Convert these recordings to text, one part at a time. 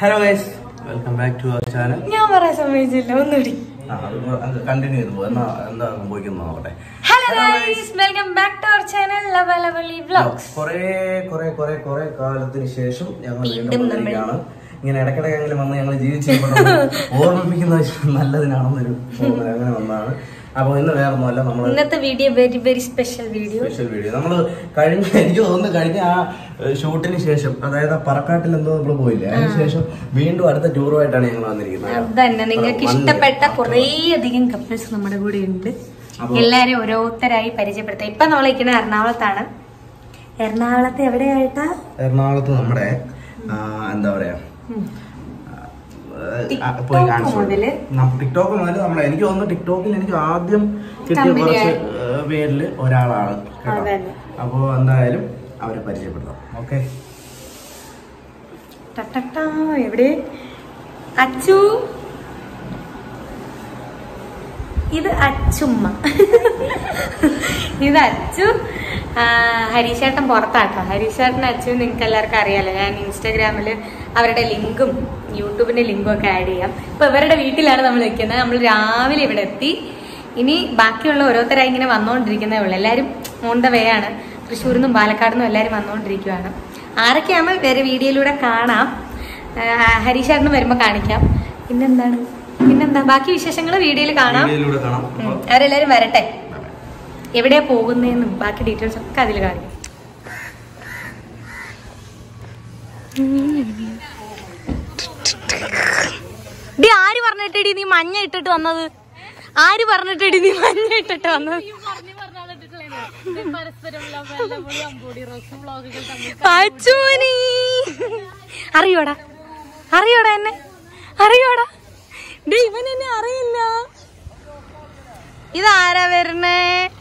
Hello guys welcome back to our channel ഞാൻ പറയാൻ സമ്മതിച്ചില്ല ഒന്നുകൂടി കണ്ടിന്യൂ ചെയ്തു പോ. എന്നാ എന്താ സംഭവിക്കുന്നത് നോക്കട്ടെ hello guys welcome back to our channel love lovely vlogs കൊറേ കൊറേ കൊറേ കൊറേ കാലത്തിന് ശേഷം ഞങ്ങൾ വീണ്ടും വീണ്ടും നമ്മൾ- വന്നിരിക്കുകയാണ് ഇങ്ങനെ ഇടയ്ക്കിടയ്ക്കെങ്കിലും വന്ന് ഞങ്ങൾ ജീവിച്ചിരിക്കുമ്പോൾ ഓർമ്മിപ്പിക്കുന്ന നല്ലതിനാണെന്നൊരു തോന്നൽ അങ്ങനെ വന്നതാണ് അപ്പോൾ ഇന്ന് വേറെ ഒന്നുമല്ല നമ്മൾ ഇന്നത്തെ video very very special video special video നമ്മൾ കഴിഞ്ഞ എനിക്ക് തോന്നുന്നു കഴിഞ്ഞ ആ ഏഹ്, ഷൂട്ടിന് ശേഷം അതായത് ആ പറക്കാട്ടിൽ എന്തോ നമ്മൾ പോയില്ലേ അതിന് ശേഷം വീണ്ടും അടുത്ത ടൂറുമായിട്ടാണ് ഞങ്ങൾ വന്നിരിക്കുന്നത് അതന്നെ നിങ്ങൾക്ക് വൺ ഇഷ്ടപ്പെട്ട ഇയർ. കുറേ അധികം കപ്പിൾസ് നമ്മുടെ കൂടെ ഉണ്ട് അപ്പൊ- എല്ലാരും ഓരോരുത്തരായി പരിചയപ്പെടുത്താം ഇപ്പൊ നമ്മൾ നിൽക്കുന്നത് എറണാകുളത്താണ് എറണാകുളത്ത് എവിടെയായിട്ടാ എറണാകുളത്ത് നമ്മുടെ ആ, എന്താ പറയാ ഉം. ആ, പോയി ടിക്ടോക്ക് കാണിച്ചു മുതല്? നം- ടിക്ടോക്ക് മുതൽ നമ്മുടെ എനിക്ക് തോന്നുന്നു ടിക്ടോക്കിൽ എനിക്ക് ആദ്യം കിട്ടിയ Company കുറച്ച് ആയി. ഏഹ്, പേരില് ഒരാളാണ് കേട്ടോ അതന്നെ. അപ്പോ എന്തായാലും അവരെ പരിചയപ്പെടുത്താം ഓക്കെ ടട്ടട്ടാ, എവിടെ അച്ചു ഇത് അച്ചുമ്മ ഇത് അച്ചു ആ, ഹരീഷേട്ടൻ പുറത്താട്ടോ ഹരീഷേട്ടൻ അച്ചു നിങ്ങൾക്ക് എല്ലാവർക്കും അറിയാലോ ഞാൻ ഇൻസ്റ്റാഗ്രാമിൽ അവരുടെ ലിങ്കും യൂട്യൂബിന്റെ ലിങ്കും ഒക്കെ ആഡ് ചെയ്യാം ഇപ്പൊ ഇവരുടെ വീട്ടിലാണ് നമ്മൾ നിൽക്കുന്നത് നമ്മൾ രാവിലെ ഇവിടെ എത്തി ഇനി ബാക്കിയുള്ള ഓരോരുത്തരായി ഇങ്ങനെ വന്നുകൊണ്ടിരിക്കുന്നേ ഉള്ളൂ എല്ലാവരും ഓൺ ദ വേ ആണ് തൃശ്ശൂരിൽ നിന്നും പാലക്കാട് നിന്നും എല്ലാവരും വന്നുകൊണ്ടിരിക്കുകയാണ് ആരൊക്കെയാകുമ്പോൾ വേറെ വീഡിയോയിലൂടെ കാണാം ആ, ഹരീഷേട്ടന് വരുമ്പോൾ കാണിക്കാം പിന്നെന്താണ് പിന്നെന്താ ബാക്കി വിശേഷങ്ങൾ വീഡിയോയിൽ കാണാം വീഡിയോയിലൂടെ കാണാം ഉം. അവരെല്ലാരും വരട്ടെ എവിടെയാ പോകുന്നതെന്നും ബാക്കി ഡീറ്റെയിൽസ് ഒക്കെ അതിൽ കാണിക്കും ഡി ആര് പറഞ്ഞിട്ടടി നീ മഞ്ഞ ഇട്ടിട്ട് വന്നത് ആര് പറഞ്ഞിട്ടടി നീ മഞ്ഞ ഇട്ടിട്ട് വന്നത് അച്ചുമോനി. അറിയോടാ അറിയോടാ എന്നെ അറിയോടാ ഡേ ഇവൻ എന്നെ അറിയില്ല ഇതാരാ വരണേ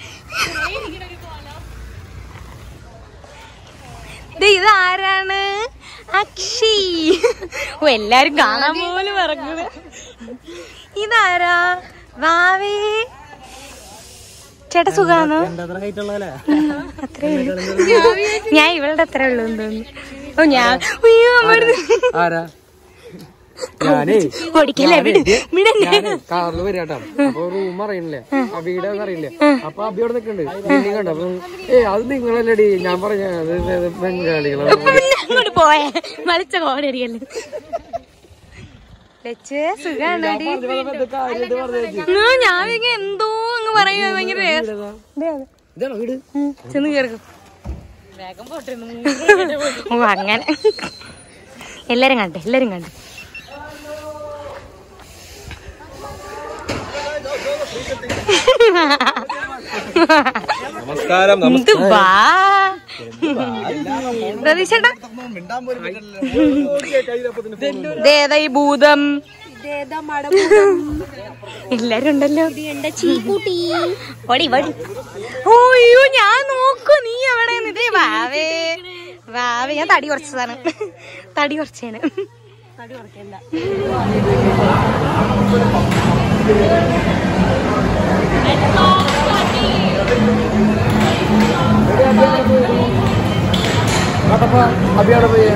ദേ ഇതാരാണ് അക്ഷി ഓ എല്ലാരും കാണാൻ പോലും ഇറങ്ങുന്നത് ഇതാരാ വാവേ ചേട്ടാ സുഖാണോ അത്രേ ഉള്ളൂ. ഞാൻ ഇവളുടെ അത്ര ഉള്ളൂ എന്ന് തോന്നുന്നു ഓ ഞാൻ അയ്യോ അമ്മയുടെ ആരാ ഞാനേ ഓടിക്കല്ലേ വിട് വിടല്ലേ ഞാനേ കാറിൽ വരാട്ടോ അപ്പൊ റൂം അറിയണില്ലേ ആ വീടൊന്നും അറിയില്ലേ അപ്പൊ അബി അവിടെ നിൽക്കുന്നുണ്ട് ബിൽഡിംഗ് കണ്ടോ അപ്പൊ ഏ അത് നിങ്ങളല്ലടി ഞാൻ പറഞ്ഞ അത് ഇത് ബംഗാളികളാണ് അപ്പൊ പിന്നെ അങ്ങോട്ട് പോയേ മളിച്ച കോടരിയല്ലേ സുഖാണോടി ആ, ഞാൻ ഇങ്ങനെ എന്തോ അങ്ങ് പറയുക ഭയങ്കര രസം. ദേ അത്. ഇതാണോ വീട് ഉം, ചെന്ന് കേൾക്കും ഓ അങ്ങനെ എല്ലാരും കണ്ടേ എല്ലാരും കണ്ടു നമസ്കാരം എന്ത് വാ പ്രതീക്ഷട്ടാ ഇതേതാ ഈ ഭൂതം എല്ലാരും ഉണ്ടല്ലോ ഓടി വടി ഓയ്യോ ഞാൻ നോക്കൂ നീ എവിടെ ഇതേ വാവേ വാവേ ഞാൻ തടി കുറച്ചതാണ് തടി കുറച്ചേന് അബി അവിടെ പോയി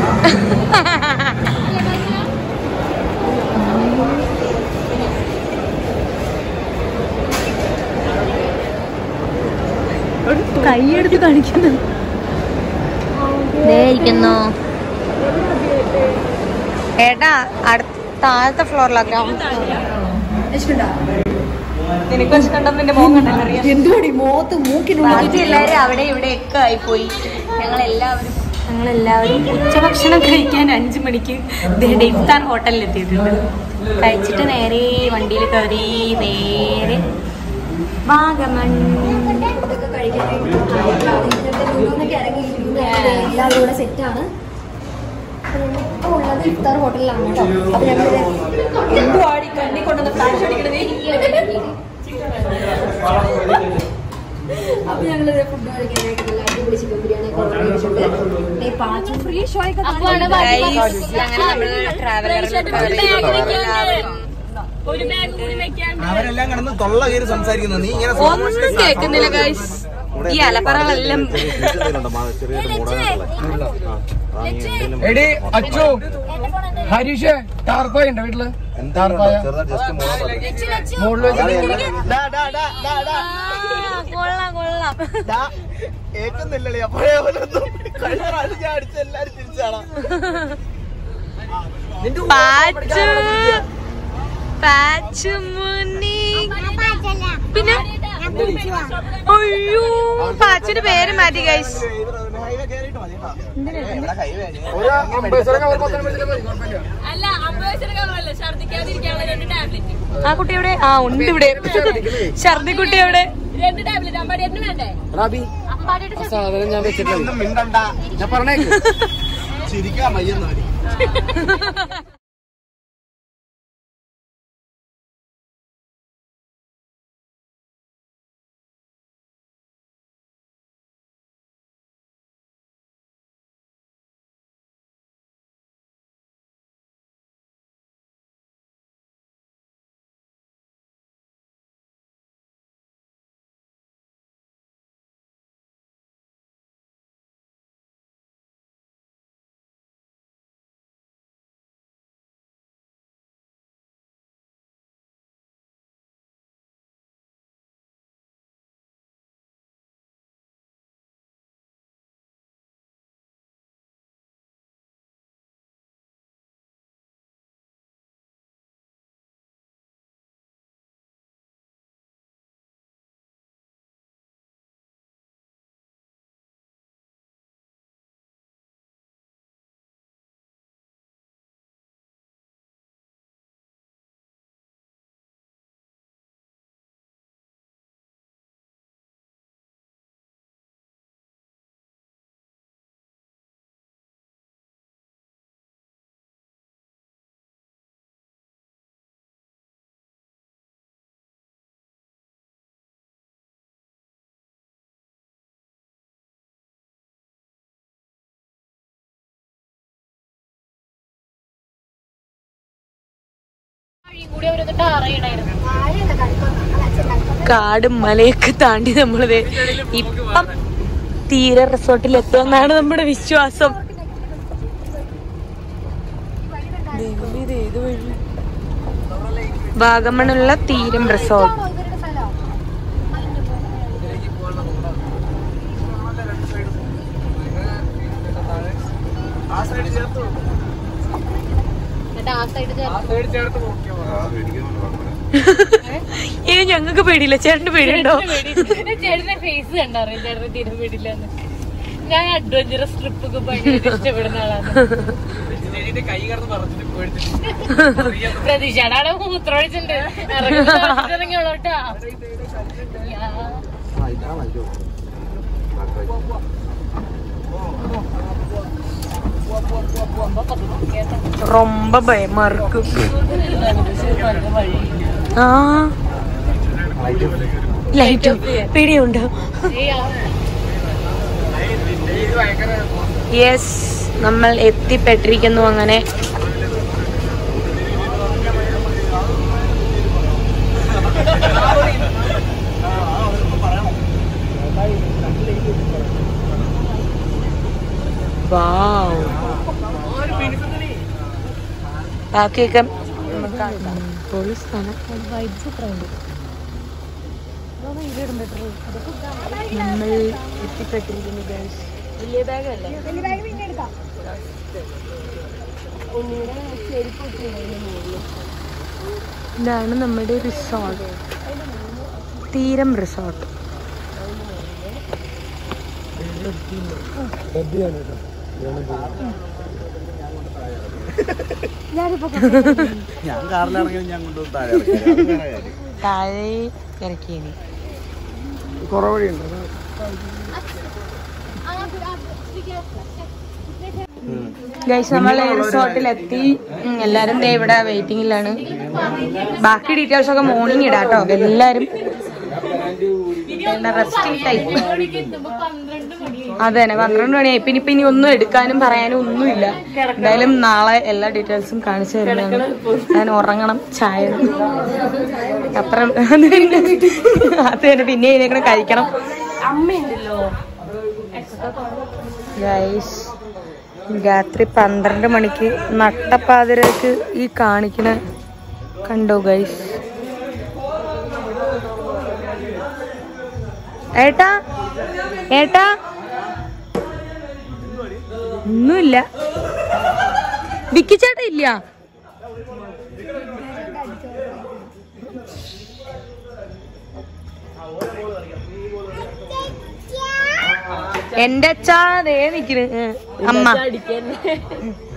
കൈയെടുത്ത് കാണിക്കുന്നു ഇരിക്കുന്നു ഏട്ടാ അടുത്ത താഴത്തെ ഫ്ലോറിലാ ഗ്രൗണ്ട് നിനക്ക് വെച്ചിട്ടുണ്ടോ നിന്റെ മോൻ കണ്ടല്ലോ എന്തുവാടി മോത്ത് മൂക്കിന് ബാക്കി എല്ലാവരും അവിടെ ഇവിടെ ഒക്കെ ആയിപ്പോയി ഞങ്ങൾ എല്ലാവരും ഞങ്ങൾ എല്ലാവരും ഉച്ചഭക്ഷണം കഴിക്കാൻ അഞ്ചു മണിക്ക് ദേ ഇഫ്താർ ഹോട്ടലിൽ എത്തിയിട്ടുണ്ട് കഴിച്ചിട്ട് നേരെ വണ്ടിയിൽ കയറി നേരെ വാഗമൺ എല്ലാവരും കൂടെ സെറ്റാണ് ഇപ്പൊ ഉള്ളത് ഇഫ്താർ ഹോട്ടലിലാണ് കേട്ടോ അപ്പൊ ഞങ്ങള് അപ്പൊ ഞങ്ങള് ഫുഡ് കഴിക്കാനായിട്ട് നല്ല അടിപൊളി ചിക്കൻ ബിരിയാണി ഒക്കെ ഓർഡർ ചെയ്തിട്ടുണ്ട് ഈ പാച്ചു ഫ്രീ ഷോ ഒക്കെ Guys, അങ്ങനെ നമ്മൾ ട്രാവലറിൽ അവരെല്ലാം കിടന്ന് തൊള്ള കയറി സംസാരിക്കുന്നു നീ ഇങ്ങനെ ഒന്നും കേൾക്കുന്നില്ല ഗൈസ് ഇവിടെ ഈ അലപ്പറകളെല്ലാം ചെറിയ സ്വീറ്റ് എന്തെങ്കിലും ഉണ്ടോ? മാ- ചെറിയൊരു മൂടാനുള്ള ആ, ആ, നീ എന്തെങ്കിലും എടി അച്ചു ഹരീഷ് ടാർപ്പായ ഉണ്ടോ വീട്ടില് ടാർപ്പായ ചെറുതായിട്ട് ജസ്റ്റ് മൂടാൻ പറഞ്ഞു മുകളിൽ വെച്ചിട്ട് കൊള്ളാം കൊള്ളാം ഏക്കുന്നില്ലല്ലേ അപ്പോഴേ അവനൊന്നും കഴിഞ്ഞ പ്രാവശ്യം ഞാൻ അടിച്ച എല്ലാരും തിരിച്ചാണ് പാച്ചു പാച്ചു മുനി പിന്നെ അയ്യോ പാച്ചിന്റെ പേര് മാറ്റി ഗൈസ് ഹൈവേ കയറിയിട്ട് മതി കേട്ടോ. ഇവിടെ ഹൈവേ ഒരു അമ്പത് കവർ പത്തെണ്ണം വെച്ചിട്ട് മതി, കുഴപ്പമില്ല. ആ കുട്ടി എവിടെ ആ ഉണ്ട് ഇവിടെ ഛർദി കുട്ടി എവിടെ റാബി ആ സാധനം ഞാൻ വെച്ചിട്ടില്ല ഒന്നും മിണ്ടണ്ട ഞാൻ പറഞ്ഞേക്ക് ചിരിക്കാൻ വയ്യെന്നാടി കാടും മലയൊക്കെ താണ്ടി നമ്മളത് ഇപ്പം തീര റിസോർട്ടിൽ എത്തുമെന്നാണ് നമ്മുടെ വിശ്വാസം ദൈവമേ, ഇത് ഏത് വഴി? വാഗമണുള്ള തീരം റിസോർട്ട് ആ സൈഡ് ചേർത്തു എന്നിട്ട് ആ സൈഡ് ആ സൈഡ് ചേർത്ത് നോക്കിയോ ഇനി ഞങ്ങൾക്ക് പേടിയില്ല ചേട്ടന് പേടിയുണ്ടോ ചേട്ടന്റെ ഫേസ് കണ്ടറിയാം ചേട്ടന് തീരെ പേടില്ലെന്ന് ഞാൻ അഡ്വഞ്ചറസ് ട്രിപ്പ് ഒക്കെ ഭയങ്കര ഇഷ്ടപ്പെടുന്ന ആളാണ് ചേച്ചിന്റെ കൈ കിടന്ന് പറഞ്ഞിട്ട് പേടിച്ചിട്ട് പ്രതീക്ഷയുടെ ആളെ മൂത്രമൊഴിച്ചിട്ടുണ്ട് ഇറങ്ങിയോളോട്ടാ ആ ഇതാണ് അയ്യോ ரொம்ப பயமா இருக்கு ആ ലൈറ്റ് പേടിയുണ്ടോ യെസ് നമ്മൾ എത്തിപ്പെട്ടിരിക്കുന്നു അങ്ങനെ വാവ് ബാക്കിയൊക്കെ പൊളി സ്ഥലം നമ്മൾ എത്തിപ്പെട്ടിരിക്കുന്നു ഗൈസ് വലിയ ബാഗല്ലേ ഇതാണ് നമ്മുടെ റിസോർട്ട് തീരം റിസോർട്ട് ഞാൻ കാറിലാണെങ്കിലും ഞാൻ കൊണ്ടുവന്ന് താഴെ ഇറക്കി. അത് വേറെ കാര്യം. താഴെ ഇറക്കിയത് കുറെ വഴിയുണ്ട് ഗൈസ് നമ്മൾ റിസോർട്ടിലെത്തി ഉം, എല്ലാരും ദേ ഇവിടെ വെയിറ്റിംഗിലാണ് ബാക്കി ഡീറ്റെയിൽസ് ഒക്കെ മോർണിംഗ് ഇടാം കേട്ടോ എല്ലാരും റെസ്റ്റിംഗ് ടൈപ്പ് അതെ തന്നെ പന്ത്രണ്ട് മണിയായി പിന്നെ ഇപ്പൊ ഇനി ഒന്നും എടുക്കാനും പറയാനും ഒന്നുമില്ല എന്തായാലും നാളെ എല്ലാ ഡീറ്റെയിൽസും കാണിച്ചു തരുന്നതാണ് ഞാൻ ഉറങ്ങണം ചായ അത്ര അത് തന്നെ പിന്നെ എഴുന്നേക്കണം കഴിക്കണം അമ്മയുണ്ടല്ലോ ഗൈസ് രാത്രി പന്ത്രണ്ട് മണിക്ക് നട്ടപ്പാതിരക്ക് ഈ കാണിക്കണ കണ്ടോ ഗൈസ് ഏട്ടാ ഏട്ടാ ഒന്നുമില്ല വിക്കി ചേട്ടാ ഇല്ല എന്റെ അച്ഛാ ദേ നിക്കണ് ഏ, അമ്മ അടിക്കാൻ